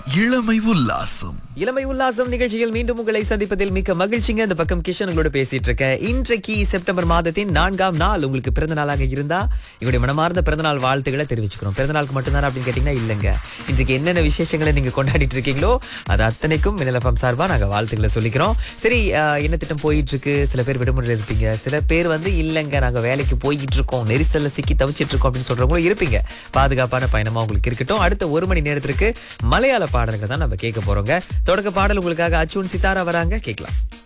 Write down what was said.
இளமை உல்லாசம் இளமை உல்லாசம் நிகழ்ச்சியில் மீண்டும் உங்களை சந்திப்பதில் மிக்க மகிழ்ச்சிங்க இந்த பக்கம் கிஷன் உங்களோட பேசிட்டு இருக்கேன் இன்றைக்கு செப்டம்பர் மாதத்தின் நான்காம் நாள் உங்களுக்கு பிறந்த நாளாக இருந்தா இவருடைய மனமார்ந்த பிறந்தநாள் வாழ்த்துக்களை தெரிவிச்சுக்கிறோம் பிறந்த நாளுக்கு மட்டும்தானே அப்படின்னு கேட்டீங்கன்னா இல்லைங்க இன்றைக்கு என்னென்ன விசேஷங்களை நீங்க கொண்டாடிட்டு இருக்கீங்களோ அது அத்தனைக்கும் மின்னலப்பம் சார்பா நாங்க வாழ்த்துக்களை சொல்லிக்கிறோம் சரி ஆஹ், என்ன திட்டம் போயிட்டு இருக்கு சில பேர் விடுமுறையில் இருப்பீங்க சில பேர் வந்து இல்லைங்க நாங்க வேலைக்கு போய்கிட்டு இருக்கோம் நெரிசல்ல சிக்கி தவிச்சிட்டு இருக்கோம் அப்படின்னு சொல்றவங்களும் இருப்பீங்க பாதுகாப்பான பயணமா உங்களுக்கு இருக்கட்டும் அடுத்த ஒரு மணி நேரத்திற்கு மலையாள பாடல்கள் தான் நம்ம கேட்க போறோங்க தொடக்க பாடல் உங்களுக்காக அச்சுன் சித்தாரா வராங்க கேட்கலாம்